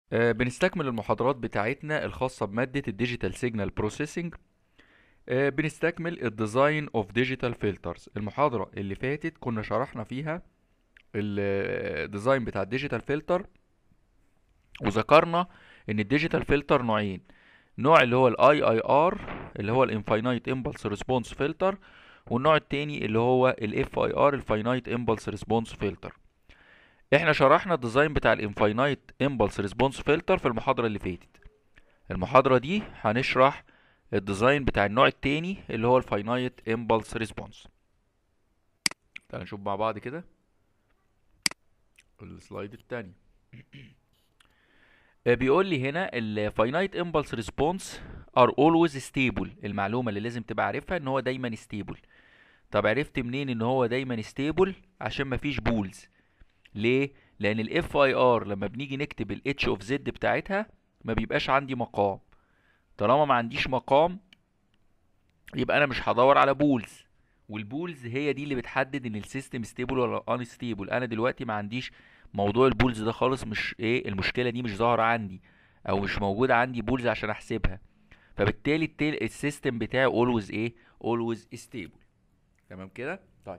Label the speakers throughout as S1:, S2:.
S1: آه، بنستكمل المحاضرات بتاعتنا الخاصة بمادة الديجيتال سيجنال بروسيسنج بنستكمل الديزاين اوف ديجيتال فلترز المحاضرة اللي فاتت كنا شرحنا فيها الديزاين بتاع الديجيتال فلتر وذكرنا ان الديجيتال فلتر نوعين نوع اللي هو الاي اي ار اللي هو الانفاينايت امبلس ريسبونس فلتر والنوع التاني اللي هو الاف اي ار الفاينايت امبلس ريسبونس فلتر احنا شرحنا الديزاين بتاع الانفاينايت امبلس ريسبونس فلتر في المحاضرة اللي فاتت المحاضرة دي هنشرح الديزاين بتاع النوع التاني اللي هو الفاينايت امبلس ريسبونس تعال نشوف مع بعض كده السلايد التاني آه، بيقول لي هنا الفاينايت امبلس ريسبونس ار اولويز ستيبل المعلومه اللي لازم تبقى عارفها ان هو دايما ستيبل طب عرفت منين ان هو دايما ستيبل عشان مفيش بولز ليه لان الاف اي ار لما بنيجي نكتب الاتش اوف زد بتاعتها ما بيبقاش عندي مقام طالما ما عنديش مقام يبقى انا مش هدور على بولز والبولز هي دي اللي بتحدد ان السيستم ستيبل ولا ان ستيبل انا دلوقتي ما عنديش موضوع البولز ده خالص مش ايه المشكله دي مش ظاهره عندي او مش موجوده عندي بولز عشان احسبها فبالتالي التل... السيستم بتاعي اولويز ايه اولويز ستيبل تمام كده طيب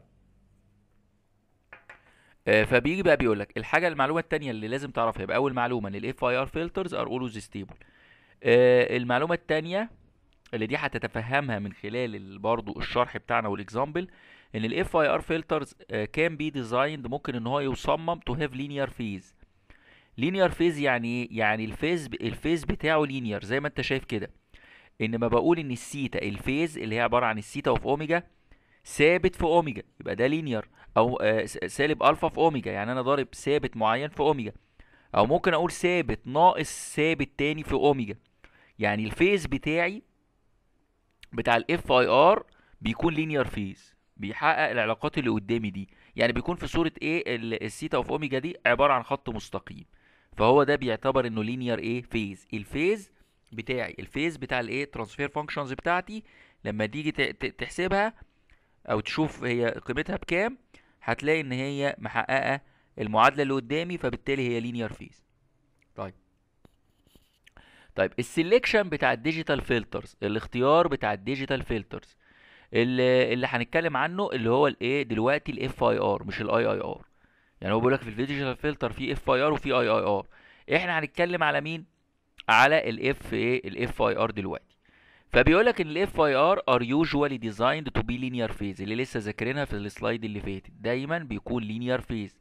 S1: آه، فبيجي بقى بيقول لك الحاجه المعلومه التانية اللي لازم تعرفها يبقى اول معلومه ان الاف اي ار فلترز ار اولويز ستيبل المعلومه التانية اللي دي هتتفهمها من خلال ال- برضو الشرح بتاعنا والاكزامبل ان الاف اي ار فلترز كان بي ديزايند ممكن ان هو يصمم تو هاف لينير فيز لينير فيز يعني ايه يعني الفيز الفيز بتاعه لينير زي ما انت شايف كده انما بقول ان السيتا الفيز اللي هي عباره عن السيتا اوف اوميجا ثابت في اوميجا يبقى ده لينير او آه، س- سالب الفا في اوميجا يعني انا ضارب ثابت معين في اوميجا او ممكن اقول ثابت ناقص ثابت تاني في اوميجا يعني الفيز بتاعي بتاع الاف اي ار بيكون لينير فيز بيحقق العلاقات اللي قدامي دي يعني بيكون في صورة ايه ال- الثيتا اوف اوميجا دي عبارة عن خط مستقيم فهو ده بيعتبر انه لينير ايه فيز الفيز بتاعي الفيز بتاع الايه ترانسفير فانكشنز بتاعتي لما تيجي ت- ت- تحسبها او تشوف هي قيمتها بكام هتلاقي ان هي محققة المعادلة اللي قدامي فبالتالي هي لينير فيز طيب طيب السلكشن بتاع الديجيتال فلترز الاختيار بتاع الديجيتال فلترز اللي اللي هنتكلم عنه اللي هو الايه دلوقتي الاف اي ار مش الاي اي ار يعني هو بيقول لك في الديجيتال فلتر في اف اي ار وفي اي اي ار احنا هنتكلم على مين على الاف ايه الاف اي ار دلوقتي فبيقول لك ان الاف اي ار ار يوجوالي ديزايند تو بي لينير فيز اللي لسه ذاكرينها في السلايد اللي فاتت دايما بيكون لينير فيز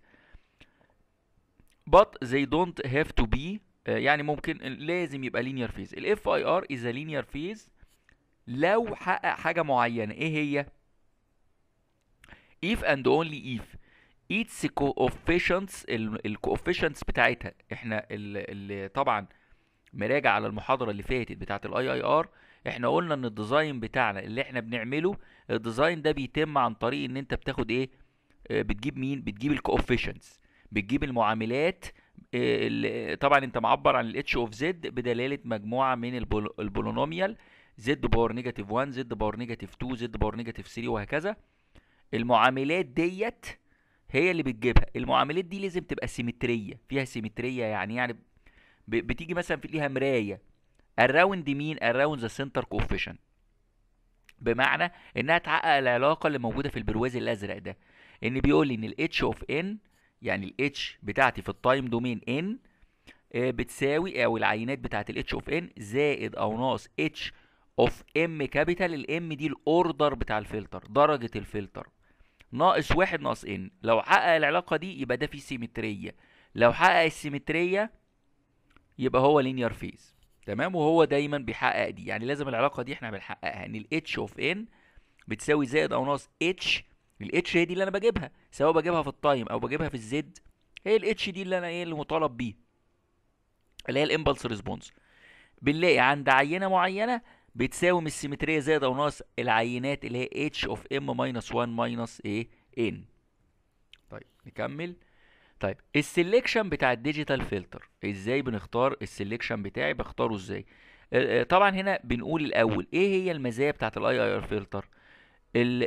S1: but they don't have to be آه، يعني ممكن لازم يبقى linear phase ال FIR is a linear phase لو حقق حاجة معينة ايه هي if and only if its coefficients ال ال coefficients بتاعتها احنا اللي طبعا مراجع على المحاضرة اللي فاتت بتاعت الاي اي ار احنا قلنا ان الديزاين بتاعنا اللي احنا بنعمله الديزاين ده بيتم عن طريق ان انت بتاخد ايه آه، بتجيب مين بتجيب الكوفيشنتس بتجيب المعاملات آه، اللي- طبعا انت معبر عن الاتش اوف زد بدلاله مجموعه من البول- البولينوميال زد باور نيجاتيف 1 زد باور نيجاتيف 2 زد باور نيجاتيف 3 وهكذا المعاملات ديت هي اللي بتجيبها المعاملات دي لازم تبقى سيمتريه فيها سيمتريه يعني يعني ب- بتيجي مثلا في ليها مرايه اراوند مين اراوند ذا سنتر كوفيشنت بمعنى انها تحقق العلاقه اللي موجوده في البرواز الازرق ده ان بيقول لي ان الاتش اوف ان يعني الاتش بتاعتي في التايم دومين ان بتساوي او العينات بتاعت الاتش اوف ان زائد او ناقص اتش اوف ام كابيتال الام دي الاوردر بتاع الفلتر درجه الفلتر ناقص واحد ناقص ان لو حقق العلاقه دي يبقى ده فيه سيمتريه لو حقق السيمتريه يبقى هو لينير فيز تمام وهو دايما بيحقق دي يعني لازم العلاقه دي احنا بنحققها ان الاتش اوف ان بتساوي زائد او ناقص اتش الاتش هي دي اللي انا بجيبها سواء بجيبها في التايم او بجيبها في الزد هي الاتش دي اللي انا ايه اللي مطالب بيه اللي هي الامبلس ريسبونس بنلاقي عند عينه معينه بتساوي من السيمتريه زائد او ناقص العينات اللي هي اتش اوف ام ماينس 1 ماينس ايه ان طيب نكمل طيب السلكشن بتاع الديجيتال فلتر ازاي بنختار السلكشن بتاعي بختاره ازاي آه، آه، طبعا هنا بنقول الاول ايه هي المزايا بتاعت الاي اي ار فلتر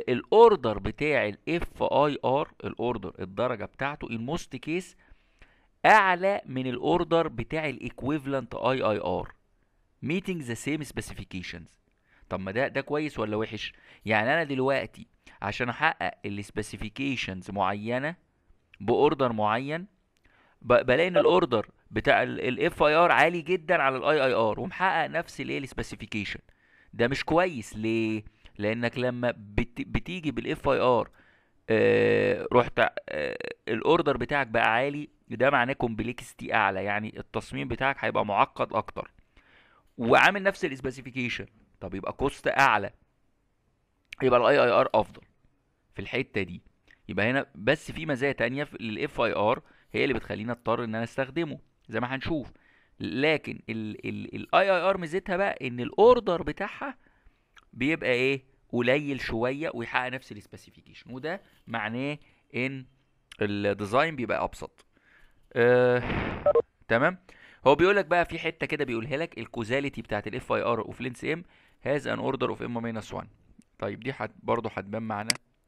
S1: الاوردر بتاع الاف اي ار الاوردر الدرجه بتاعته الموست كيس اعلى من الاوردر بتاع الايكويفالنت اي اي ار meeting the same specifications طب ما ده ده كويس ولا وحش يعني انا دلوقتي عشان احقق السبيسيفيكيشنز معينه باوردر معين ب- بلاقي ان الاوردر بتاع الاف اي ار عالي جدا على الاي اي ار ومحقق نفس الايه السبيسيفيكيشن ده مش كويس ليه لانك لما بت... بتيجي بالاف اي ار رحت آه الاوردر بتاعك بقى عالي ده معناه كومبلكسيتي اعلى يعني التصميم بتاعك هيبقى معقد اكتر وعامل نفس السبيسيفيكيشن طب يبقى كوست اعلى يبقى الاي اي ار افضل في الحته دي يبقى هنا بس في مزايا تانية للاف اي ار هي اللي بتخليني اضطر ان انا استخدمه زي ما هنشوف لكن الاي اي ار ميزتها بقى ان الاوردر بتاعها بيبقى ايه قليل شويه ويحقق نفس السبيسيفيكيشن وده معناه ان الديزاين بيبقى ابسط آه، تمام هو بيقول لك بقى في حته كده بيقولها لك الكوزاليتي بتاعت الاف اي ار اوف لينس ام هاز ان اوردر اوف ام ماينس 1 طيب دي حت برضه هتبان معانا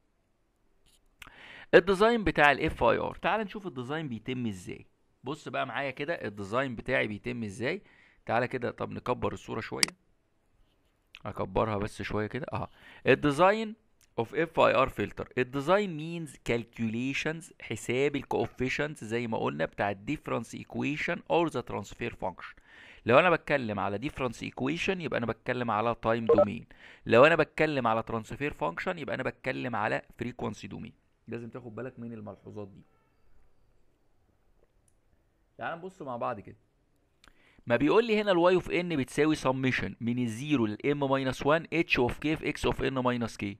S1: الديزاين بتاع الاف اي ار تعال نشوف الديزاين بيتم ازاي بص بقى معايا كده الديزاين بتاعي بيتم ازاي تعالى كده طب نكبر الصوره شويه اكبرها بس شويه كده اه الديزاين اوف اف اي ار فلتر الديزاين مينز كالكوليشنز حساب الكوفيشنتس زي ما قلنا بتاع الديفرنس ايكويشن اور ذا ترانسفير فانكشن لو انا بتكلم على ديفرنس ايكويشن يبقى انا بتكلم على تايم دومين لو انا بتكلم على ترانسفير فانكشن يبقى انا بتكلم على فريكوانسي دومين لازم تاخد بالك من الملحوظات دي تعال نبص مع بعض كده ما بيقول لي هنا الواي اوف ان بتساوي سميشن من الزيرو للام ماينس 1 اتش اوف كي في اكس اوف ان ماينس كي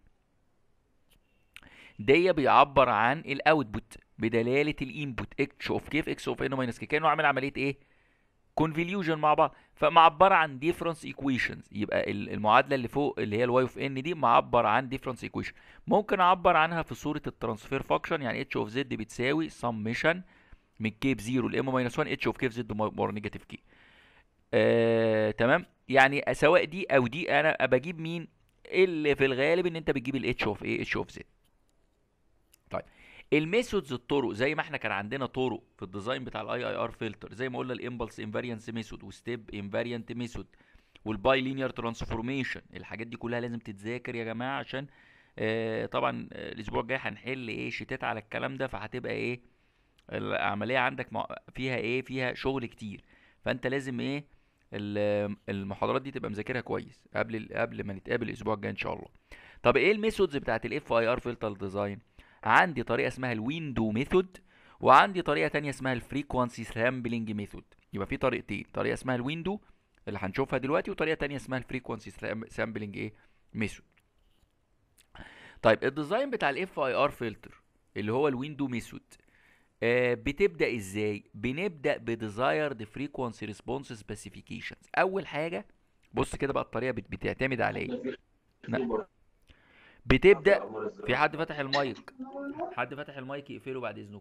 S1: دي بيعبر عن الاوتبوت بدلاله الانبوت اتش اوف كي في اكس اوف ان ماينس كي كانه عامل عمليه ايه كونفوليوجن مع بعض فمعبره عن ديفرنس ايكويشنز يبقى المعادله اللي فوق اللي هي الواي اوف ان دي معبر عن ديفرنس ايكويشن ممكن اعبر عنها في صوره الترانسفير فانكشن يعني اتش اوف زد بتساوي سميشن من كي بزيرو لام ماينس 1 اتش اوف كي في زد مور نيجاتيف كي آه، تمام يعني سواء دي او دي انا بجيب مين اللي في الغالب ان انت بتجيب الاتش اوف ايه اتش اوف زد طيب الميثودز الطرق زي ما احنا كان عندنا طرق في الديزاين بتاع الاي اي ار فلتر زي ما قلنا الامبلس انفاريانس ميثود وستيب انفاريانت ميثود والباي لينير ترانسفورميشن الحاجات دي كلها لازم تتذاكر يا جماعه عشان آه طبعا آه، الاسبوع الجاي هنحل ايه شيتات على الكلام ده فهتبقى ايه العمليه عندك مع- فيها ايه فيها شغل كتير فانت لازم ايه ال- المحاضرات دي تبقى مذاكرها كويس قبل ال- قبل ما نتقابل الاسبوع الجاي ان شاء الله طب ايه الميثودز بتاعت الاف اي ار فلتر ديزاين عندي طريقه اسمها الويندو ميثود وعندي طريقه تانية اسمها الفريكوانسي سامبلنج ميثود يبقى في طريقتين طريقه اسمها الويندو اللي هنشوفها دلوقتي وطريقه تانية اسمها الفريكوانسي سامبلنج ايه ميثود طيب الديزاين بتاع الاف اي ار فلتر اللي هو الويندو ميثود آه بتبدا ازاي بنبدا بديزايرد فريكوانسي ريسبونس سبيسيفيكيشنز اول حاجه بص كده بقى الطريقه بت- بتعتمد على ايه لا. بتبدا في حد فتح المايك حد فتح المايك يقفله بعد اذنكم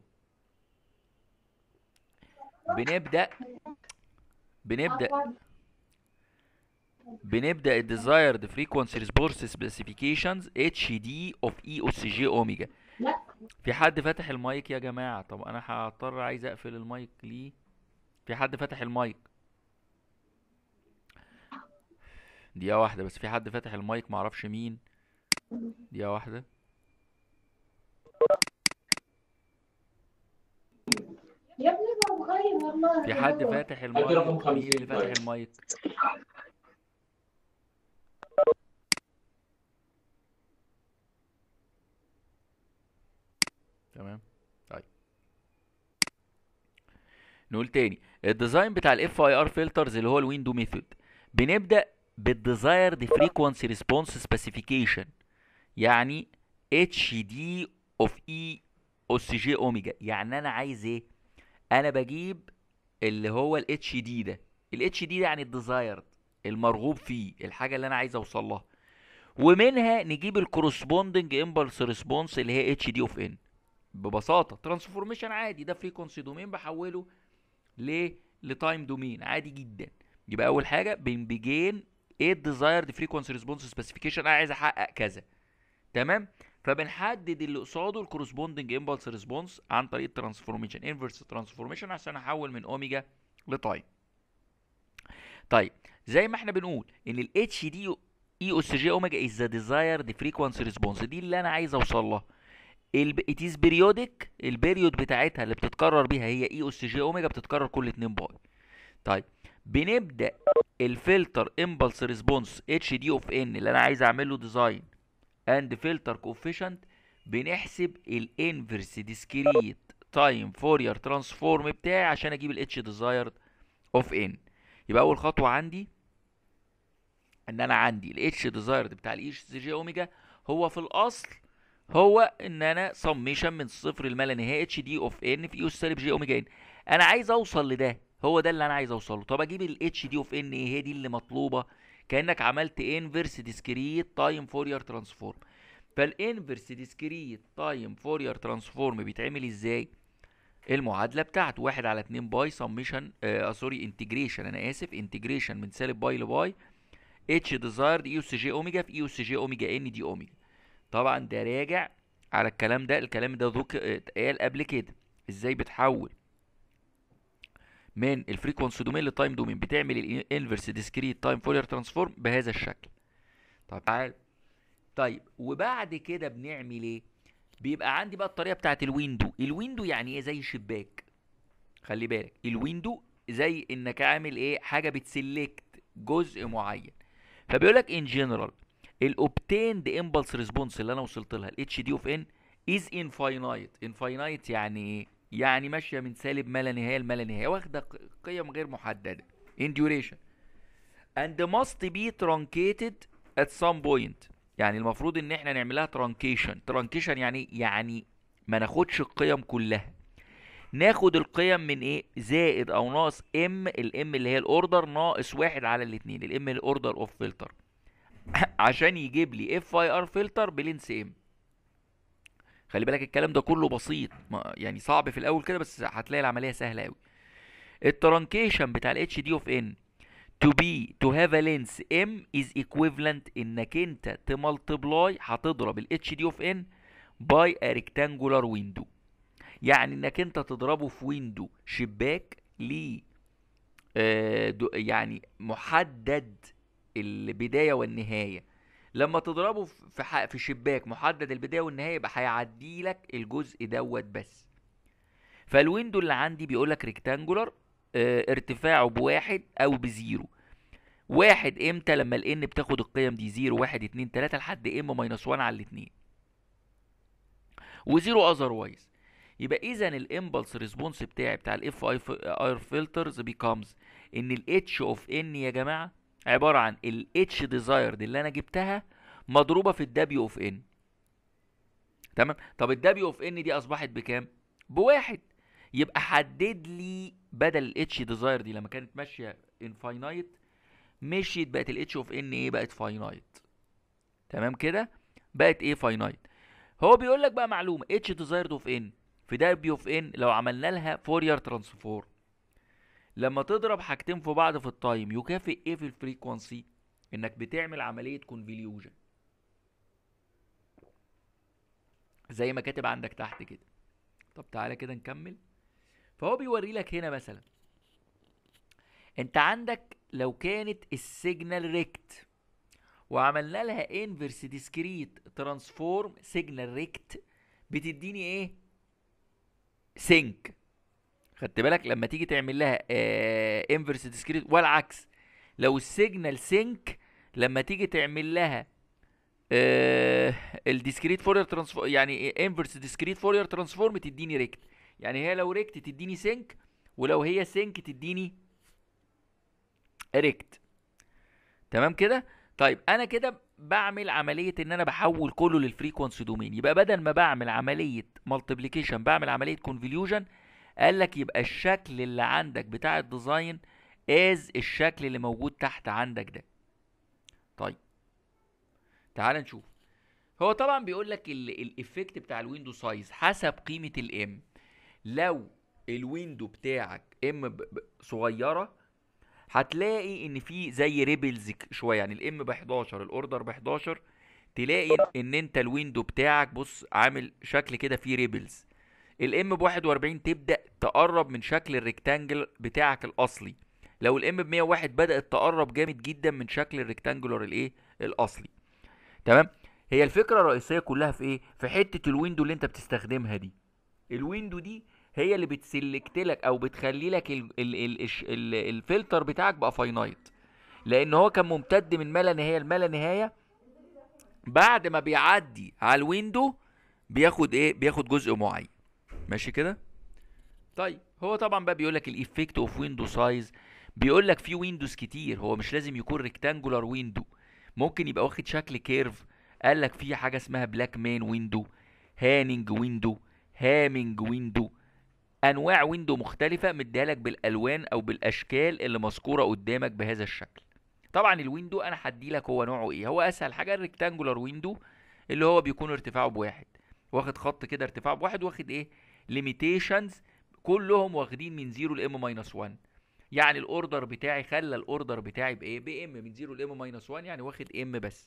S1: بنبدا بنبدا بنبدا الديزايرد فريكوانسي ريسبونس سبيسيفيكيشنز اتش دي اوف اي اس جي اوميجا في حد فاتح المايك يا جماعه طب انا هضطر عايز اقفل المايك ليه في حد فاتح المايك دقيقه واحده بس في حد فاتح المايك معرفش مين دقيقه واحده
S2: يا ابني ده مغير والله
S1: في حد فاتح المايك
S3: رقم
S1: مين
S3: خمسين
S1: اللي فاتح
S3: طيب.
S1: المايك تمام طيب نقول تاني الديزاين بتاع الاف اي ار فلترز اللي هو الويندو ميثود بنبدا بالديزايرد فريكوانسي ريسبونس سبيسيفيكيشن يعني اتش دي اوف اي اس جي اوميجا يعني انا عايز ايه انا بجيب اللي هو الاتش دي ده الاتش دي ده يعني الديزايرد المرغوب فيه الحاجه اللي انا عايز اوصل لها ومنها نجيب الكورسبوندنج امبلس ريسبونس اللي هي اتش دي اوف ان ببساطه ترانسفورميشن عادي ده فريكونسي دومين بحوله ل لتايم دومين عادي جدا يبقى اول حاجه بنبيجين ايه الديزايرد فريكونسي ريسبونس سبيسيفيكيشن انا عايز احقق كذا تمام فبنحدد اللي قصاده الكورسبوندنج امبلس ريسبونس عن طريق الترانسفورميشن انفرس ترانسفورميشن عشان احول من اوميجا لتايم طيب زي ما احنا بنقول ان الاتش دي اي اس جي اوميجا از ذا ديزايرد فريكوانسي ريسبونس دي اللي انا عايز اوصل لها ات از بيريودك البيريود بتاعتها اللي بتتكرر بيها هي اي اس جي اوميجا بتتكرر كل 2 باي طيب بنبدا الفلتر امبلس ريسبونس اتش دي اوف ان اللي انا عايز اعمل له ديزاين اند فلتر كوفيشنت بنحسب الانفرس ديسكريت تايم فورير ترانسفورم بتاعي عشان اجيب الاتش ديزايرد اوف ان يبقى اول خطوه عندي ان انا عندي الاتش ديزايرد بتاع الاي اس جي اوميجا هو في الاصل هو ان انا سميشن من صفر لما لا نهايه اتش دي اوف ان في اس سالب جي اوميجا ان انا عايز اوصل لده هو ده اللي انا عايز اوصله طب اجيب الاتش دي اوف ان ايه هي دي اللي مطلوبه كانك عملت انفرس ديسكريت تايم فورير ترانسفورم فالانفرس ديسكريت تايم فورير ترانسفورم بيتعمل ازاي المعادله بتاعته واحد على 2 باي سميشن آه سوري انتجريشن انا اسف انتجريشن من سالب باي لباي اتش ديزايرد اي اس جي اوميجا في اي اس جي اوميجا ان دي اوميجا طبعا ده راجع على الكلام ده الكلام ده ذوك اتقال قبل كده ازاي بتحول من الفريكونسي دومين للتايم دومين بتعمل الانفرس ديسكريت تايم فورير ترانسفورم بهذا الشكل طب تعال طيب وبعد كده بنعمل ايه بيبقى عندي بقى الطريقه بتاعت الويندو الويندو يعني ايه زي شباك خلي بالك الويندو زي انك عامل ايه حاجه بتسلكت جزء معين فبيقول لك ان جنرال الاوبتيند امبلس ريسبونس اللي انا وصلت لها الاتش دي اوف ان از انفاينايت انفاينايت يعني ايه يعني ماشيه من سالب ما لا نهايه لما لا نهايه واخده قيم غير محدده in duration and must be truncated at some point يعني المفروض ان احنا نعملها truncation truncation يعني يعني ما ناخدش القيم كلها ناخد القيم من ايه زائد او ناقص ام الام اللي هي الاوردر ناقص واحد على الاثنين الام الاوردر اوف فلتر عشان يجيب لي اف اي ار فلتر بلينس ام خلي بالك الكلام ده كله بسيط يعني صعب في الاول كده بس هتلاقي العمليه سهله قوي الترانكيشن بتاع الاتش دي اوف ان to be to have a length m is equivalent انك انت تملتبلاي هتضرب الاتش دي اوف ان باي a rectangular window يعني انك انت تضربه في ويندو شباك ليه آه يعني محدد البدايه والنهايه لما تضربه في ح... في شباك محدد البدايه والنهايه يبقى هيعدي لك الجزء دوت بس فالويندو اللي عندي بيقول لك ريكتانجولار اه ارتفاعه بواحد او بزيرو واحد امتى لما الان بتاخد القيم دي زيرو واحد اتنين تلاته لحد ام ماينس وان على الاتنين وزيرو اذروايز يبقى اذا الامبلس ريسبونس بتاعي بتاع الاف اي ار فلترز بيكامز ان الاتش اوف ان يا جماعه عباره عن الاتش ديزايرد اللي انا جبتها مضروبه في الدبليو اوف ان تمام طب الدبليو اوف ان دي اصبحت بكام بواحد يبقى حدد لي بدل الاتش ديزاير دي لما كانت ماشيه انفاينايت مشيت بقت الاتش اوف ان ايه بقت فاينايت تمام كده بقت ايه فاينايت هو بيقول لك بقى معلومه اتش ديزايرد اوف ان في دبليو اوف ان لو عملنا لها فورير ترانسفورم لما تضرب حاجتين في بعض في التايم يكافئ ايه في الفريكوانسي انك بتعمل عمليه كونفوليوجن زي ما كاتب عندك تحت كده طب تعالى كده نكمل فهو بيوري لك هنا مثلا انت عندك لو كانت السيجنال ريكت وعملنا لها انفرس ديسكريت ترانسفورم سيجنال ريكت بتديني ايه سينك خدت بالك لما تيجي تعمل لها انفرس ديسكريت والعكس لو السيجنال سينك لما تيجي تعمل لها الديسكريت فورير ترانسفورم يعني انفرس ديسكريت فورير ترانسفورم تديني ريكت يعني هي لو ريكت تديني سينك ولو هي سينك تديني ريكت تمام كده طيب انا كده بعمل عمليه ان انا بحول كله للفريكونسي دومين يبقى بدل ما بعمل عمليه مالتيبليكيشن بعمل عمليه كونفوليوجن قال لك يبقى الشكل اللي عندك بتاع الديزاين از الشكل اللي موجود تحت عندك ده طيب تعال نشوف هو طبعا بيقول لك الايفكت بتاع الويندو سايز حسب قيمه الام لو الويندو بتاعك ام صغيره هتلاقي ان في زي ريبلز شويه يعني الام ب 11 الاوردر ب 11 تلاقي ان انت الويندو بتاعك بص عامل شكل كده فيه ريبلز الام ب 41 تبدا تقرب من شكل الريكتانجل بتاعك الاصلي لو الام ب 101 بدات تقرب جامد جدا من شكل الريكتانجولار الايه الاصلي تمام هي الفكره الرئيسيه كلها في ايه في حته الويندو اللي انت بتستخدمها دي الويندو دي هي اللي بتسلكت لك او بتخلي لك ال ال ال الش- ال الفلتر بتاعك بقى فاينايت لان هو كان ممتد من ما لا نهايه لما لا نهايه بعد ما بيعدي على الويندو بياخد ايه بياخد جزء معين ماشي كده طيب هو طبعا بقى بيقول لك الايفكت اوف ويندو سايز بيقول لك في ويندوز كتير هو مش لازم يكون ريكتانجولار ويندو ممكن يبقى واخد شكل كيرف قال لك في حاجه اسمها بلاك مان ويندو هانينج ويندو هامينج ويندو انواع ويندو مختلفه مديها لك بالالوان او بالاشكال اللي مذكوره قدامك بهذا الشكل طبعا الويندو انا هدي لك هو نوعه ايه هو اسهل حاجه الريكتانجولار ويندو اللي هو بيكون ارتفاعه بواحد واخد خط كده ارتفاعه بواحد واخد ايه ليميتيشنز كلهم واخدين من 0 لام ماينس 1 يعني الاوردر بتاعي خلى الاوردر بتاعي بايه بام من 0 لام ماينس 1 يعني واخد ام بس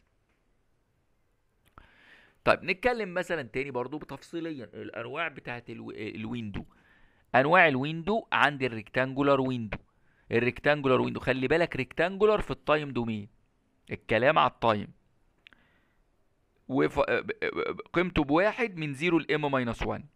S1: طيب نتكلم مثلا تاني برضو تفصيليا الانواع بتاعت الو... الويندو انواع الويندو عندي الريكتانجولار ويندو الريكتانجولار ويندو خلي بالك ريكتانجولار في التايم دومين الكلام على التايم وف... قيمته بواحد من 0 لام ماينس 1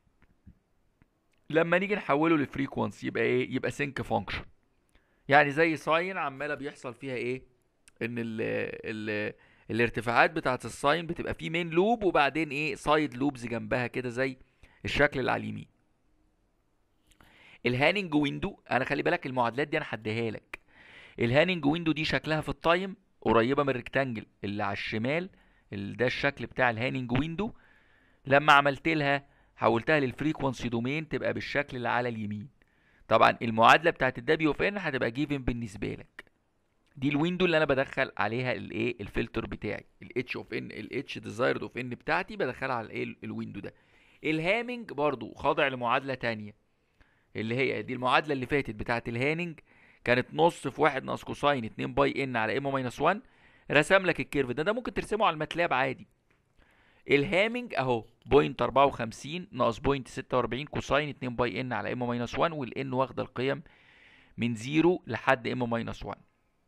S1: لما نيجي نحوله لفريكوانسي يبقى ايه يبقى سينك فانكشن يعني زي ساين عماله بيحصل فيها ايه ان ال ال الارتفاعات بتاعت الساين بتبقى فيه مين لوب وبعدين ايه سايد لوبز جنبها كده زي الشكل اللي على اليمين الهانينج ويندو انا خلي بالك المعادلات دي انا هديها لك الهانينج ويندو دي شكلها في التايم قريبه من الريكتانجل اللي على الشمال ال- ده الشكل بتاع الهانينج ويندو لما عملت لها حولتها للفريكوانسي دومين تبقى بالشكل اللي على اليمين طبعا المعادله بتاعت الدبليو اوف ان هتبقى جيفن بالنسبه لك دي الويندو اللي انا بدخل عليها الايه الفلتر بتاعي الاتش اوف ان الاتش ديزايرد اوف ان بتاعتي بدخلها على الايه الويندو ده الهامينج برضو خاضع لمعادله تانية اللي هي دي المعادله اللي فاتت بتاعت الهانينج كانت نص في واحد ناقص كوساين 2 باي ان على ام ماينس 1 رسم لك الكيرف ده ده ممكن ترسمه على الماتلاب عادي الهامينج اهو بوينت 54 ناقص بوينت 46 كوساين 2 باي ان على ام ماينس 1 والان واخده القيم من 0 لحد ام ماينس 1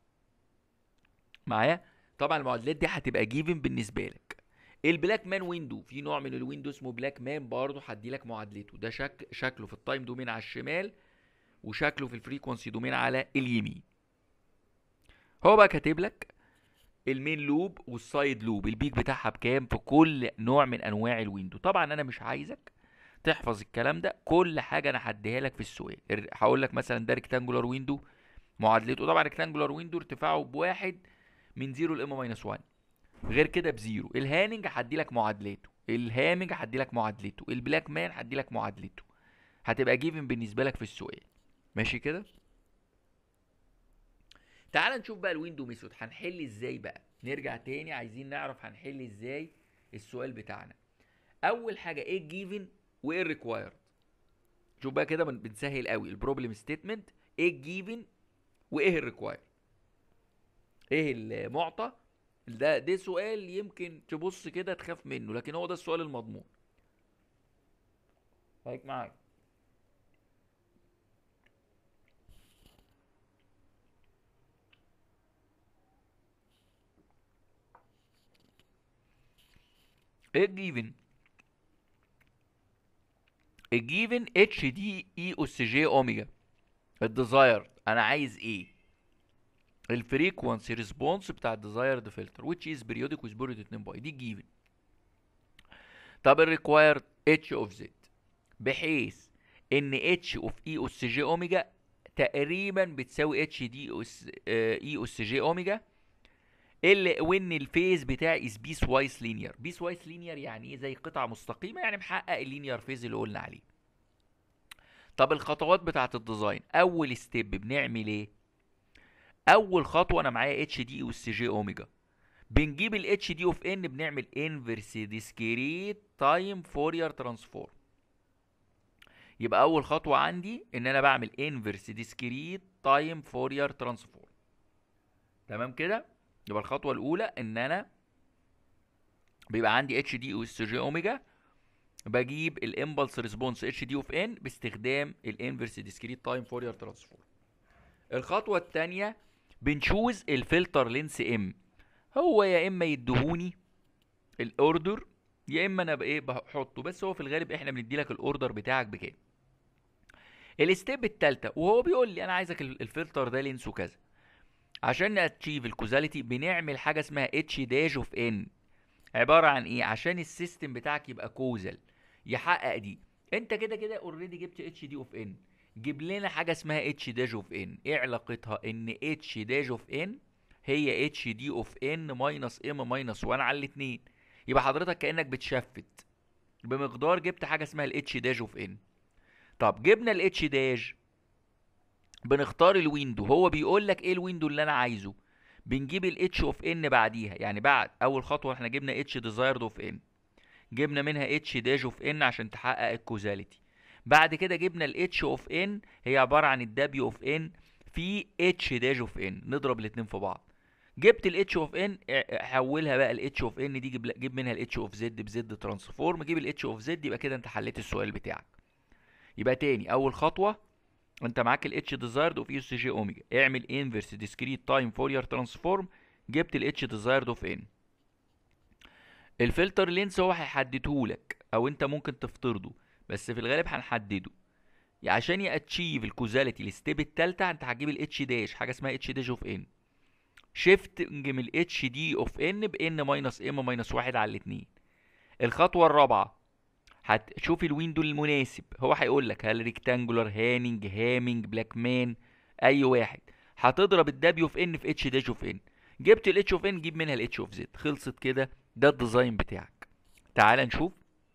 S1: معايا طبعا المعادلات دي هتبقى جيفن بالنسبه لك البلاك مان ويندو في نوع من الويندو اسمه بلاك مان برضه هدي لك معادلته ده شك شكله في التايم دومين على الشمال وشكله في الفريكونسي دومين على اليمين هو بقى كاتب لك المين لوب والسايد لوب البيك بتاعها بكام في كل نوع من انواع الويندو طبعا انا مش عايزك تحفظ الكلام ده كل حاجه انا هديها لك في السؤال الر- هقول لك مثلا ده ريكتانجولار ويندو معادلته طبعا ريكتانجولار ويندو ارتفاعه بواحد من 0 لام ماينس 1 غير كده بزيرو الهاننج هدي لك معادلته الهامنج هدي لك معادلته البلاك مان هدي لك معادلته هتبقى جيفن بالنسبه لك في السؤال ماشي كده تعال نشوف بقى الويندو ميثود هنحل ازاي بقى نرجع تاني عايزين نعرف هنحل ازاي السؤال بتاعنا اول حاجه ايه الجيفن وايه الريكوايرد شوف بقى كده بن- بنسهل قوي البروبلم ستيتمنت ايه الجيفن وايه الريكوايرد ايه المعطى ده ده سؤال يمكن تبص كده تخاف منه لكن هو ده السؤال المضمون خليك معايا ايه الجيفن الجيفن اتش دي اي اس جي اوميجا الديزاير انا عايز ايه الفريكوانسي ريسبونس بتاع الديزايرد فلتر which is periodic with period 2 باي دي جيفن طب الريكوايرد اتش اوف زد بحيث ان اتش اوف اي اس جي اوميجا تقريبا بتساوي اتش دي اس اي اس جي اوميجا اللي وان الفيز بتاعي از بيس وايس لينير بيس وايس لينير يعني ايه زي قطعه مستقيمه يعني محقق اللينير فيز اللي قلنا عليه طب الخطوات بتاعه الديزاين اول ستيب بنعمل ايه اول خطوه انا معايا اتش دي اس جي اوميجا بنجيب الاتش دي اوف ان بنعمل انفرس ديسكريت تايم فورير ترانسفورم يبقى اول خطوه عندي ان انا بعمل انفرس ديسكريت تايم فورير ترانسفورم تمام كده يبقى الخطوه الاولى ان انا بيبقى عندي اتش دي اس جي اوميجا بجيب الامبلس ريسبونس اتش دي اوف ان باستخدام الانفرس ديسكريت تايم فورير ترانسفورم الخطوه الثانيه بنشوز الفلتر لينس ام هو يا اما يدهوني الاوردر يا اما انا بايه بحطه بس هو في الغالب احنا بندي لك الاوردر بتاعك بكام الستيب الثالثه وهو بيقول لي انا عايزك ال- الفلتر ده لينسه كذا عشان ناتشيف الكوزاليتي بنعمل حاجه اسمها اتش داش اوف ان عباره عن ايه عشان السيستم بتاعك يبقى كوزل يحقق دي انت كده كده اوريدي جبت اتش دي اوف ان جيب لنا حاجه اسمها اتش داش اوف ان ايه علاقتها ان اتش داش اوف ان هي اتش دي اوف ان ماينس ام ماينس 1 على الاثنين يبقى حضرتك كانك بتشفت بمقدار جبت حاجه اسمها الاتش داش اوف ان طب جبنا الاتش داش بنختار الويندو هو بيقول لك ايه الويندو اللي انا عايزه بنجيب الاتش اوف ان بعديها يعني بعد اول خطوه احنا جبنا اتش ديزايرد اوف ان جبنا منها اتش داش اوف ان عشان تحقق الكوزاليتي بعد كده جبنا الاتش اوف ان هي عباره عن الدبليو اوف ان في اتش داش اوف ان نضرب الاتنين في بعض جبت الاتش اوف ان حولها بقى الاتش اوف ان دي جيب, جيب منها الاتش اوف زد بزد ترانسفورم جيب الاتش اوف زد يبقى كده انت حليت السؤال بتاعك يبقى تاني اول خطوه انت معاك الاتش ديزايرد اوف اس جي اوميجا اعمل انفرس ديسكريت تايم فورير ترانسفورم جبت الاتش ديزايرد اوف ان الفلتر لينس هو هيحددهولك او انت ممكن تفترضه بس في الغالب هنحدده عشان ياتشيف الكوزاليتي الستيب التالتة انت هتجيب الاتش داش حاجه اسمها اتش داش اوف ان شيفت من الاتش دي اوف ان بان ماينس ام ماينس واحد على الاتنين الخطوه الرابعه هتشوف الويندو المناسب هو هيقول لك هل ريكتانجولار هانينج هامينج بلاك مان اي واحد هتضرب الدبليو اوف ان في اتش داش اوف ان جبت الاتش اوف ان جيب منها الاتش اوف زد خلصت كده ده الديزاين بتاعك تعال نشوف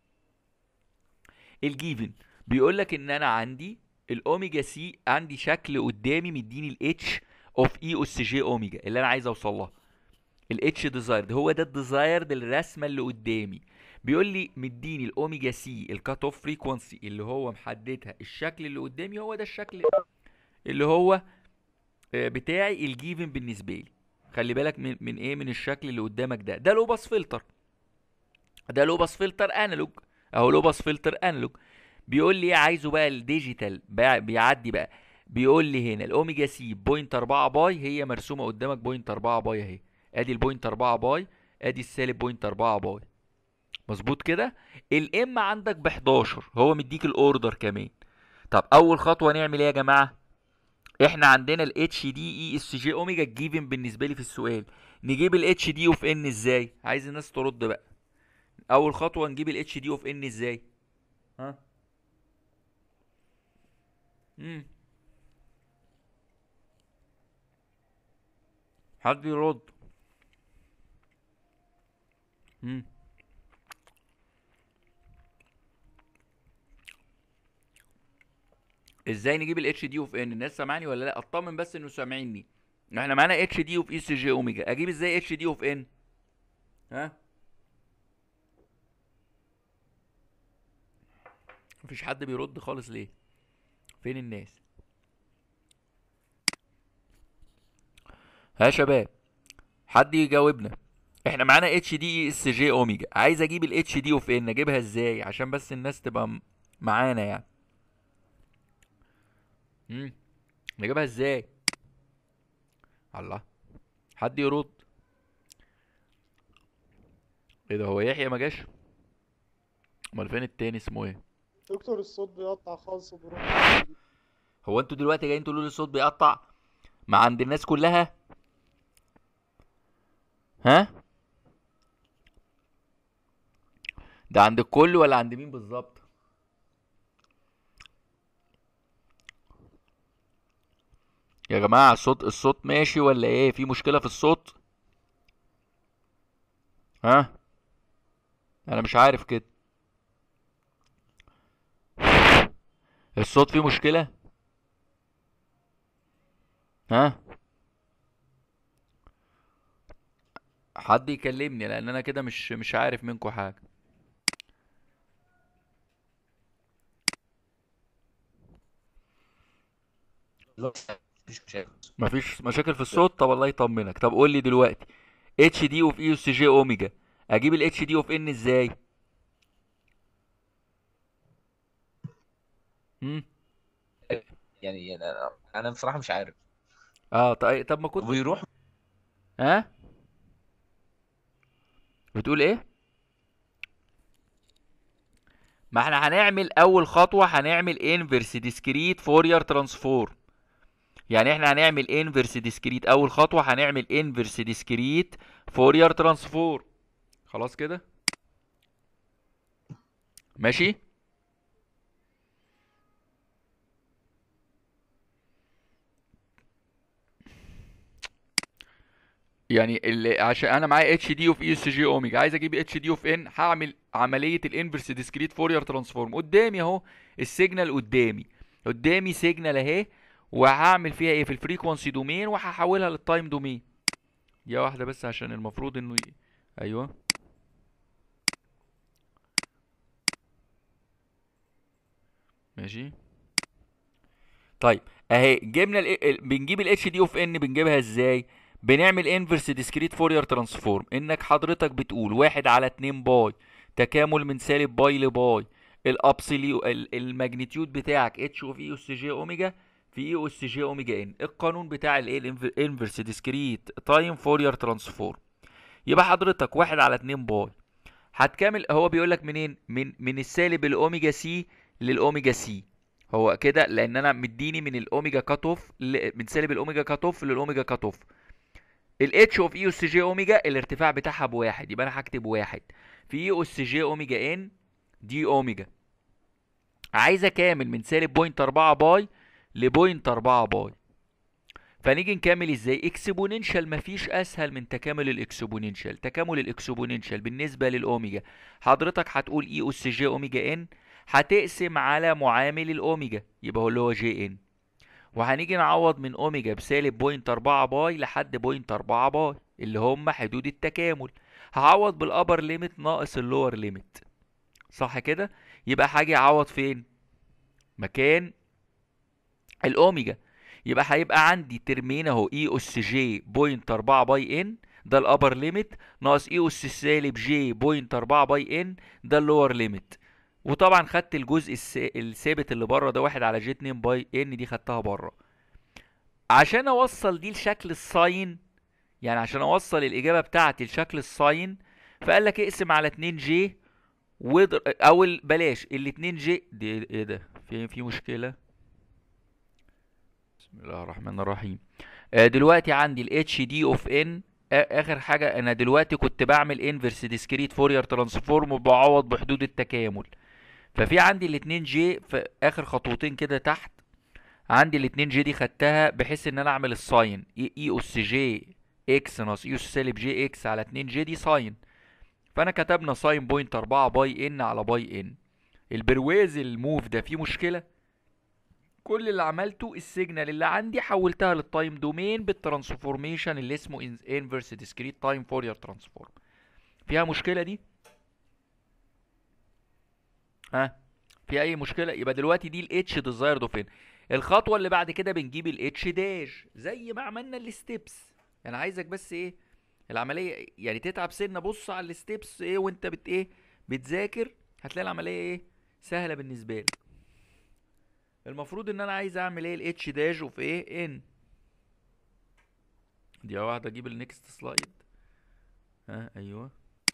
S1: الجيفن بيقول لك ان انا عندي الاوميجا سي عندي شكل قدامي مديني الاتش اوف اي اس جي اوميجا اللي انا عايز اوصل لها الاتش ديزايرد هو ده الديزايرد الرسمه اللي قدامي بيقول لي مديني الاوميجا سي الكات اوف فريكوانسي اللي هو محددها الشكل اللي قدامي هو ده الشكل اللي هو آه، بتاعي الجيفن بالنسبه لي خلي بالك من, من ايه من الشكل اللي قدامك ده ده لو باس فلتر ده لو باس فلتر انالوج اهو لو باس فلتر انالوج بيقول لي عايزه بقى الديجيتال بقى- بيعدي بقى بيقول لي هنا الاوميجا سي بوينت 4 باي هي مرسومه قدامك بوينت 4 باي اهي ادي البوينت 4 باي ادي السالب بوينت 4 باي مظبوط كده الام عندك ب 11 هو مديك الاوردر كمان طب اول خطوه نعمل ايه يا جماعه احنا عندنا الاتش دي اي اس جي اوميجا الجيفن بالنسبه لي في السؤال نجيب الاتش دي اوف ان ازاي عايز الناس ترد بقى اول خطوه نجيب الاتش دي اوف ان ازاي ها امم حد يرد امم ازاي نجيب الاتش دي اوف ان الناس سامعني ولا لا اطمن بس انه سامعيني احنا معانا اتش دي اوف اي سي جي اوميجا اجيب ازاي اتش دي اوف ان ها مفيش حد بيرد خالص ليه فين الناس ها يا شباب حد يجاوبنا احنا معانا اتش دي اس جي اوميجا عايز اجيب الاتش دي اوف ان اجيبها ازاي عشان بس الناس تبقى م- معانا يعني امم نجيبها ازاي الله حد يرد ايه ده هو يحيى ما جاش امال فين التاني اسمه ايه
S3: دكتور الصوت بيقطع خالص وبيروح
S1: هو انتوا دلوقتي جايين تقولوا لي الصوت بيقطع ما عند الناس كلها ها ده عند الكل ولا عند مين بالظبط يا جماعة الصوت الصوت ماشي ولا ايه في مشكلة في الصوت ها انا مش عارف كده الصوت فيه مشكلة ها حد يكلمني لان انا كده مش مش عارف منكم حاجة
S4: لا مفيش مشاكل
S1: مفيش مشاكل في الصوت طب الله يطمنك طب قول لي دلوقتي اتش دي اوف اي اس جي اوميجا اجيب الاتش دي اوف ان ازاي امم
S4: يعني يعني انا أنا بصراحه مش عارف
S1: اه طيب طب ما كنت
S4: ويروح
S1: ها بتقول ايه ما احنا هنعمل اول خطوة هنعمل انفرس ديسكريت فورير ترانسفورم يعني احنا هنعمل انفرس ديسكريت اول خطوة هنعمل انفرس ديسكريت فورير ترانسفورم خلاص كده ماشي يعني اللي عشان انا معايا اتش دي اوف اي اس جي اوميجا عايز اجيب اتش دي اوف ان هعمل عمليه الانفرس ديسكريت فورير ترانسفورم قدامي اهو السيجنال قدامي قدامي سيجنال اهي وهعمل فيها ايه في الفريكوانسي دومين وهحولها للتايم دومين دي واحده بس عشان المفروض انه ي... ايوه ماشي طيب اهي جبنا ال ال- بنجيب الاتش دي اوف ان بنجيبها ازاي بنعمل انفرس ديسكريت فورير ترانسفورم انك حضرتك بتقول واحد على اتنين باي تكامل من سالب باي لباي الابسوليو ال- الماجنتيود بتاعك اتش اوف اي اس جي اوميجا في اي اس جي اوميجا ان القانون بتاع الايه الانفرس ديسكريت تايم فورير ترانسفورم يبقى حضرتك واحد على اتنين باي هتكامل هو بيقول لك منين من من السالب الاوميجا سي للاوميجا سي هو كده لان انا مديني من الاوميجا كات اوف ل- من سالب الاوميجا كات اوف للاوميجا كات اوف الاتش اوف اي اس جي اوميجا الارتفاع بتاعها بواحد يبقى انا هكتب واحد في اي اس جي اوميجا ان دي اوميجا عايز اكامل من سالب بوينت اربعة باي لبوينت اربعة باي فنيجي نكمل ازاي اكسبوننشال مفيش اسهل من تكامل الاكسبوننشال تكامل الاكسبوننشال بالنسبه للاوميجا حضرتك هتقول اي اس جي اوميجا ان هتقسم على معامل الاوميجا يبقى هو اللي هو جي ان وهنيجي نعوض من اوميجا بسالب بوينت اربعة باي لحد بوينت اربعة باي اللي هم حدود التكامل هعوض بالابر ليميت ناقص اللور ليميت صح كده يبقى هاجي اعوض فين مكان الاوميجا يبقى هيبقى عندي ترمين اهو اي اس جي بوينت اربعة باي ان ده الابر ليميت ناقص اي اس سالب جي بوينت اربعة باي ان ده اللور ليميت وطبعا خدت الجزء الس- الثابت اللي بره ده واحد على جي 2 باي ان دي خدتها بره عشان اوصل دي لشكل الساين يعني عشان اوصل الاجابه بتاعتي لشكل الساين فقال لك اقسم على 2 جي واضر... او ال- بلاش ال 2 جي دي ايه ده في في مشكله بسم الله الرحمن الرحيم آه، دلوقتي عندي ال اتش دي اوف ان اخر حاجه انا دلوقتي كنت بعمل انفرس ديسكريت فورير ترانسفورم وبعوض بحدود التكامل ففي عندي ال 2 جي في اخر خطوتين كده تحت عندي ال 2 جي دي خدتها بحيث ان انا اعمل الساين اي اي اس جي اكس ناقص اي اس سالب جي اكس على 2 جي دي ساين فانا كتبنا ساين بوينت 4 باي ان على باي ان البرواز الموف ده فيه مشكله كل اللي عملته السيجنال اللي عندي حولتها للتايم دومين بالترانسفورميشن اللي اسمه انفرس ديسكريت تايم فورير ترانسفورم فيها مشكله دي ها في اي مشكله يبقى دلوقتي دي الاتش ديزايرد اوف ان الخطوه اللي بعد كده بنجيب الاتش داش زي ما عملنا الستبس انا عايزك بس ايه العمليه يعني تتعب سنه بص على الستبس ايه وانت بت ايه بتذاكر هتلاقي العمليه ايه سهله بالنسبه لك المفروض ان انا عايز اعمل ايه الاتش داش اوف ايه ان دي واحده اجيب النكست سلايد ها ايوه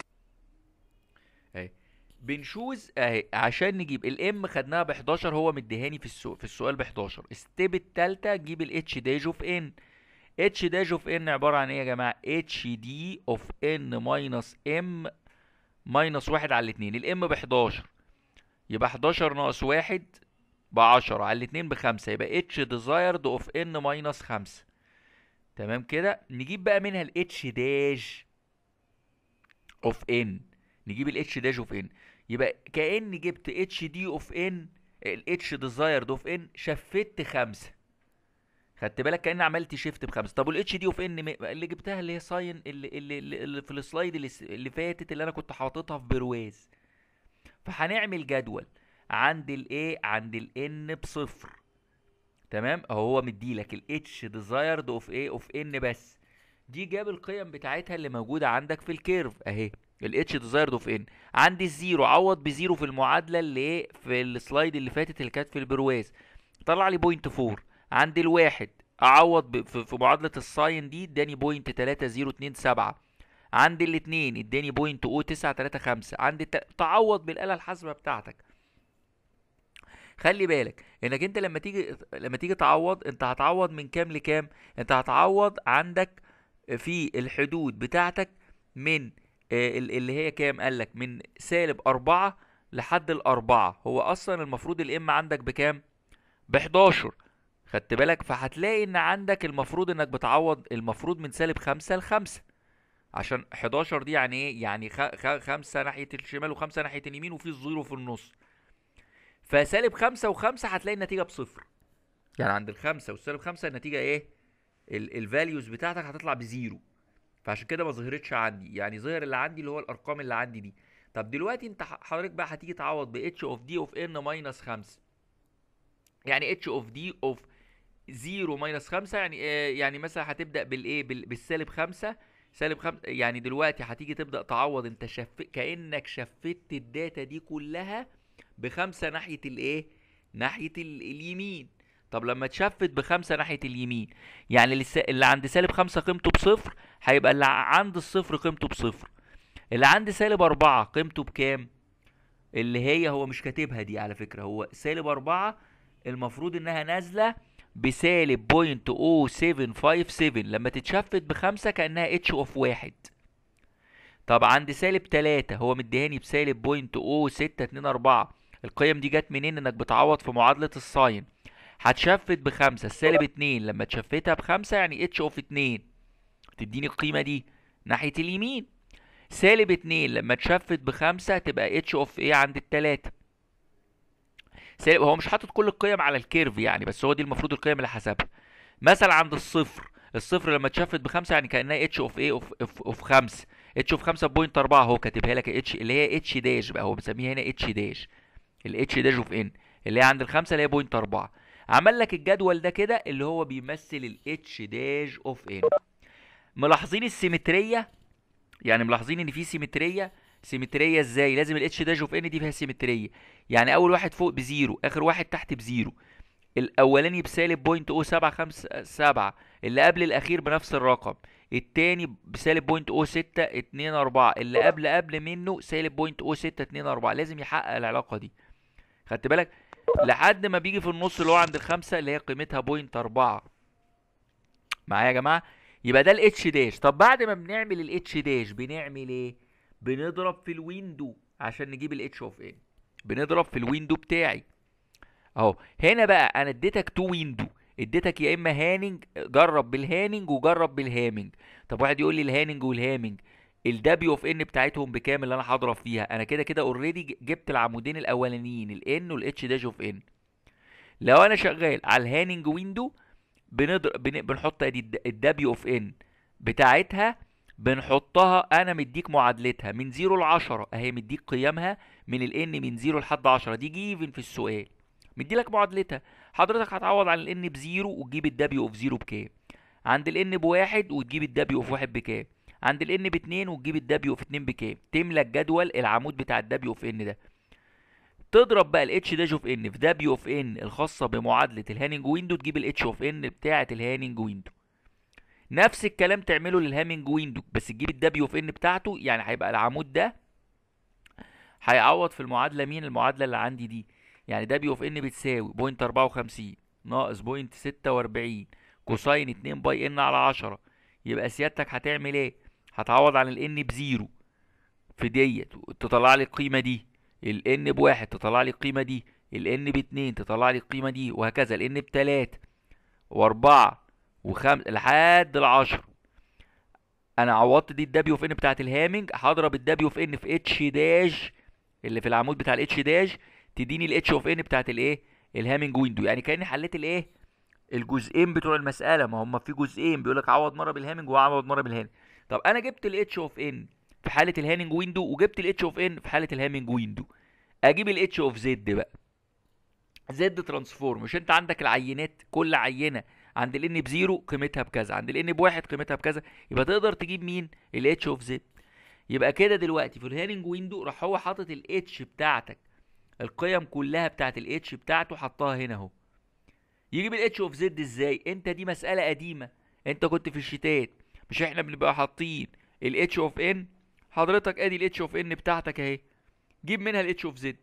S1: اهي بنشوز اهي عشان نجيب الام خدناها ب 11 هو مديهاني في السؤال في السؤال ب 11 ستيب التالتة نجيب الاتش داش اوف ان اتش داش اوف ان عبارة عن ايه يا جماعة اتش دي اوف ان ماينس ام ماينس واحد على الاتنين الام ب 11 يبقى 11 ناقص واحد ب 10 على الاتنين بخمسة يبقى اتش ديزايرد اوف ان ماينس خمسة تمام كده نجيب بقى منها الاتش داش اوف ان نجيب الاتش داش اوف ان يبقى كأني جبت اتش دي اوف ان الاتش ديزايرد اوف ان شفت خمسة خدت بالك كأني عملت شيفت بخمسة طب والاتش دي اوف ان اللي جبتها اللي هي ساين اللي, اللي, اللي, اللي في السلايد اللي, س- اللي فاتت اللي انا كنت حاططها في برواز فهنعمل جدول عند الايه عند الان بصفر تمام اهو هو مديلك الاتش ديزايرد اوف ايه اوف ان بس دي جاب القيم بتاعتها اللي موجوده عندك في الكيرف اهي الاتش ديزايرد اوف ان عندي الزيرو عوض بزيرو في المعادله اللي إيه؟ في السلايد اللي فاتت اللي كانت في البرواز طلع لي بوينت 4 عندي الواحد اعوض ب- في في معادله الساين دي اداني بوينت 3027 عندي الاثنين اداني بوينت او 935 عندي الت- تعوض بالاله الحاسبه بتاعتك خلي بالك انك انت لما تيجي لما تيجي تعوض انت هتعوض من كام لكام انت هتعوض عندك في الحدود بتاعتك من آه، ال- اللي هي كام قالك من سالب أربعة لحد الأربعة هو أصلا المفروض الإم عندك بكام؟ ب 11 خدت بالك فهتلاقي إن عندك المفروض إنك بتعوض المفروض من سالب خمسة لخمسة عشان 11 دي يعني إيه؟ يعني خ... خ... خمسة ناحية الشمال وخمسة ناحية اليمين وفي الزيرو في النص فسالب خمسة وخمسة هتلاقي النتيجة بصفر يعني عند الخمسة والسالب خمسة النتيجة إيه؟ الفاليوز بتاعتك هتطلع بزيرو فعشان كده ما ظهرتش عندي يعني ظهر اللي عندي اللي هو الارقام اللي عندي دي طب دلوقتي انت ح- حضرتك بقى هتيجي تعوض ب اتش اوف دي اوف ان ماينس 5 يعني اتش اوف دي اوف 0 ماينس 5 يعني آه يعني مثلا هتبدا بالايه بال- بالسالب 5 سالب 5 يعني دلوقتي هتيجي تبدا تعوض انت شف كانك شفت الداتا دي كلها بخمسه ناحيه الايه ناحيه ال... اليمين طب لما تشفت بخمسه ناحيه اليمين يعني اللي, الس... اللي عند سالب 5 قيمته بصفر هيبقى اللي عند الصفر قيمته بصفر اللي عند سالب أربعة قيمته بكام اللي هي هو مش كاتبها دي على فكرة هو سالب أربعة المفروض إنها نازلة بسالب بوينت او سيفن فايف سيفن لما تتشفت بخمسة كأنها اتش اوف واحد طب عند سالب تلاتة هو مديهاني بسالب بوينت او ستة اتنين أربعة القيم دي جت منين إنك بتعوض في معادلة الساين هتشفت بخمسة السالب اتنين لما تشفتها بخمسة يعني اتش اوف اتنين تديني القيمة دي ناحية اليمين سالب اتنين لما تشفت بخمسة تبقى اتش اوف ايه عند التلاتة سالب هو مش حاطط كل القيم على الكيرف يعني بس هو دي المفروض القيم اللي حسبها مثلا عند الصفر الصفر لما تشفت بخمسة يعني كأنها اتش اوف ايه اوف اوف, اوف خمسة اتش اوف خمسة بوينت أربعة هو كاتبها لك اتش اللي هي اتش داش بقى هو مسميها هنا اتش داش الاتش داش اوف ان اللي هي عند الخمسة اللي هي بوينت أربعة عمل لك الجدول ده كده اللي هو بيمثل الاتش داش اوف ان ملاحظين السيمتريه يعني ملاحظين ان في سيمتريه سيمتريه ازاي لازم الاتش داش اوف ان دي فيها سيمتريه يعني اول واحد فوق بزيرو اخر واحد تحت بزيرو الاولاني بسالب بوينت او سبعة خمسة سبعة اللي قبل الاخير بنفس الرقم التاني بسالب بوينت او ستة اتنين اربعة اللي قبل قبل منه سالب بوينت او ستة اتنين اربعة لازم يحقق العلاقة دي خدت بالك لحد ما بيجي في النص اللي هو عند الخمسة اللي هي قيمتها بوينت اربعة معايا يا جماعة يبقى ده الاتش داش طب بعد ما بنعمل الاتش داش بنعمل ايه بنضرب في الويندو عشان نجيب الاتش اوف ان بنضرب في الويندو بتاعي اهو هنا بقى انا اديتك تو ويندو اديتك يا اما هاننج جرب بالهاننج وجرب بالهامنج طب واحد يقول لي الهاننج والهامنج الدبليو اوف ان بتاعتهم بكام اللي انا هضرب فيها انا كده كده اوريدي جبت العمودين الاولانيين الان والاتش داش اوف ان لو انا شغال على الهاننج ويندو بنضرب بن... بنحط ادي الدبليو اوف ان بتاعتها بنحطها انا مديك معادلتها من 0 ل 10 اهي مديك قيمها من الان من 0 لحد 10 دي جيفن في السؤال مدي لك معادلتها حضرتك هتعوض عن الان بزيرو وتجيب الدبليو اوف زيرو بكام عند الان بواحد وتجيب الدبليو اوف واحد بكام عند الان باتنين وتجيب الدبليو اوف اتنين بكام تملى الجدول العمود بتاع الدبليو اوف ان ده تضرب بقى الاتش داش اوف ان في دبليو اوف ان الخاصه بمعادله الهاننج ويندو تجيب الاتش اوف ان بتاعه الهاننج ويندو نفس الكلام تعمله للهامنج ويندو بس تجيب الدبليو اوف ان بتاعته يعني هيبقى العمود ده هيعوض في المعادله مين المعادله اللي عندي دي يعني دبليو اوف ان بتساوي بوينت 54 ناقص بوينت 46 كوساين 2 باي ان على 10 يبقى سيادتك هتعمل ايه هتعوض عن الان بزيرو في ديت تطلع لي القيمه دي الان بواحد تطلع لي القيمه دي الان باتنين تطلع لي القيمه دي وهكذا الان بتلاتة واربعة وخمسة لحد العشرة انا عوضت دي الدبليو اوف ان بتاعت الهامنج هضرب الدبليو اوف ان في اتش داش اللي في العمود بتاع الاتش داش تديني الاتش اوف ان بتاعت الايه الهامنج ويندو يعني كاني حليت الايه الجزئين بتوع المساله ما هم في جزئين بيقول لك عوض مره بالهامنج وعوض مره بالهانج طب انا جبت الاتش اوف ان في حاله الهاننج ويندو وجبت الاتش اوف ان في حاله الهامنج ويندو اجيب الاتش اوف زد بقى زد ترانسفورم مش انت عندك العينات كل عينه عند الان بزيرو قيمتها بكذا عند الان بواحد قيمتها بكذا يبقى تقدر تجيب مين الاتش اوف زد يبقى كده دلوقتي في الهيرنج ويندو راح هو حاطط الاتش بتاعتك القيم كلها بتاعت الاتش بتاعته حطها هنا اهو يجيب الاتش اوف زد ازاي انت دي مسألة قديمة انت كنت في الشتات مش احنا بنبقى حاطين الاتش اوف ان حضرتك ادي الاتش اوف ان بتاعتك اهي جيب منها الاتش اوف زد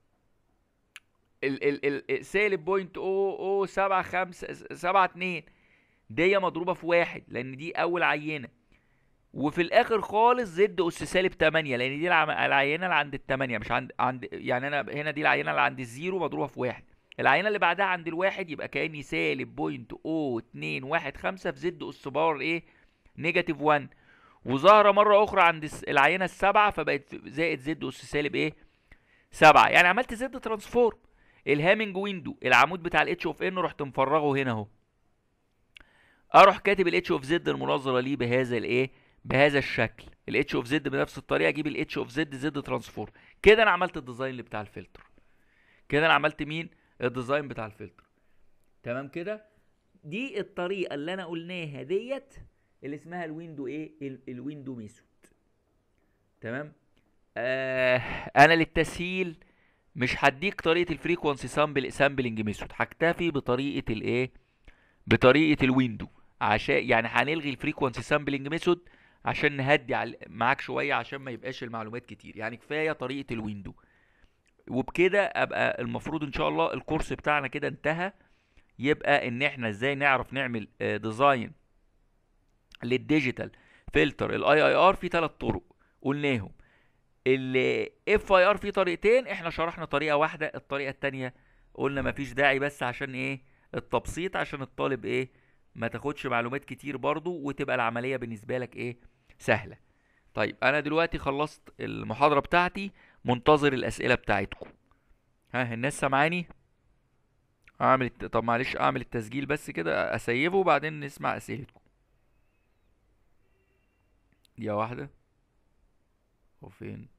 S1: ال ال ال سالب بوينت او او سبعة خمسة سبعة اتنين دي مضروبة في واحد لان دي اول عينة وفي الاخر خالص زد اس سالب 8 لان دي العم- العينه اللي عند الثمانية مش عند عند يعني انا هنا دي العينه اللي عند الزيرو مضروبه في واحد العينه اللي بعدها عند الواحد يبقى كاني سالب بوينت او اتنين واحد خمسة في زد اس باور ايه نيجاتيف 1 وظاهره مره اخرى عند الس- العينه السبعه فبقت زائد زد اس سالب ايه سبعة يعني عملت زد ترانسفورم الهامنج ويندو العمود بتاع الاتش اوف ان رحت مفرغه هنا اهو اروح كاتب الاتش اوف زد المناظره ليه بهذا الايه بهذا الشكل الاتش اوف زد بنفس الطريقه اجيب الاتش اوف زد زد ترانسفورم كده انا عملت الديزاين اللي بتاع الفلتر كده انا عملت مين الديزاين بتاع الفلتر تمام كده دي الطريقه اللي انا قلناها ديت اللي اسمها الويندو ايه ال- الويندو ميثود تمام آه انا للتسهيل مش هديك طريقه الفريكوانسي سامبل سامبلنج ميثود هكتفي بطريقه الايه بطريقه الويندو عشان يعني هنلغي الفريكوانسي سامبلنج ميثود عشان نهدي على معاك شويه عشان ما يبقاش المعلومات كتير يعني كفايه طريقه الويندو وبكده ابقى المفروض ان شاء الله الكورس بتاعنا كده انتهى يبقى ان احنا ازاي نعرف نعمل آه، ديزاين للديجيتال فلتر الاي اي ار في ثلاث طرق قلناهم الاف اي ار في طريقتين احنا شرحنا طريقه واحده الطريقه التانية قلنا مفيش داعي بس عشان ايه التبسيط عشان الطالب ايه ما تاخدش معلومات كتير برضو وتبقى العمليه بالنسبه لك ايه سهله طيب انا دلوقتي خلصت المحاضره بتاعتي منتظر الاسئله بتاعتكم ها الناس سامعاني اعمل الت... طب معلش اعمل التسجيل بس كده اسيبه وبعدين نسمع اسئلتكم دقيقه واحده هو فين